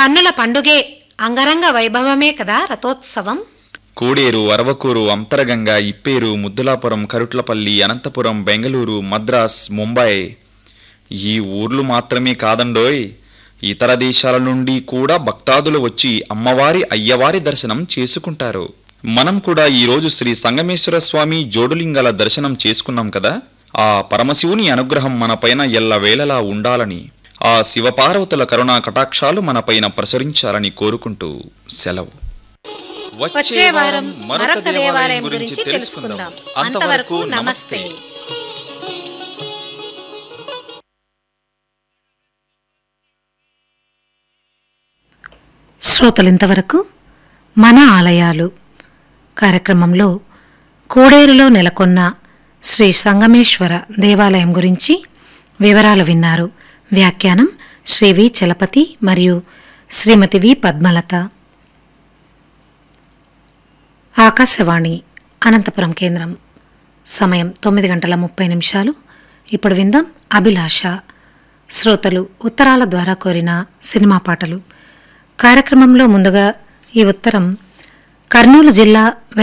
కన్నుల పండుగే అంగరంగ వైభవమే కదా రథోత్సవం కోడేరు అరవకూరు అంతరగంగ ఇప్పేరు ముద్దులాపురం కరుట్లపల్లి అనంతపురం బెంగళూరు మద్రాస్ ముంబై ఈ ఊర్లు మాత్రమే కాదండోయ్ ఇతర దేశాల నుండి కూడా భక్తాదులు వచ్చి అమ్మవారి అయ్యవారి దర్శనం చేసుకుంటారు మనం కూడా ఈరోజు శ్రీ సంగమేశ్వర స్వామి జోడులింగాల దర్శనం చేసుకున్నాం కదా ఆ పరమశివుని అనుగ్రహం మనపైన ఎల్లవేళలా ఉండాలని ఆ శివపార్వతుల కరుణా కటాక్షాలు మనపైన ప్రసరించాలని కోరుకుంటూ సెలవు వచ్చే వారం మరొక దేవాలయం గురించి తెలుసుకుందాం అంతవరకు నమస్తే శ్రోతలింతవరకు మన ఆలయాలు కార్యక్రమంలో కోడేరులో నెలకొన్న శ్రీ సంగమేశ్వర దేవాలయం గురించి వివరాలు విన్నారు వ్యాఖ్యానం శ్రీ వి చలపతి మరియు శ్రీమతి వి పద్మలత ఆకాశవాణి అనంతపురం కేంద్రం సమయం తొమ్మిది గంటల ముప్పై నిమిషాలు ఇప్పుడు విందాం అభిలాష శ్రోతలు ఉత్తరాల ద్వారా కోరిన సినిమా పాటలు కార్యక్రమంలో ముందుగా ఈ ఉత్తరం కర్నూలు జిల్లా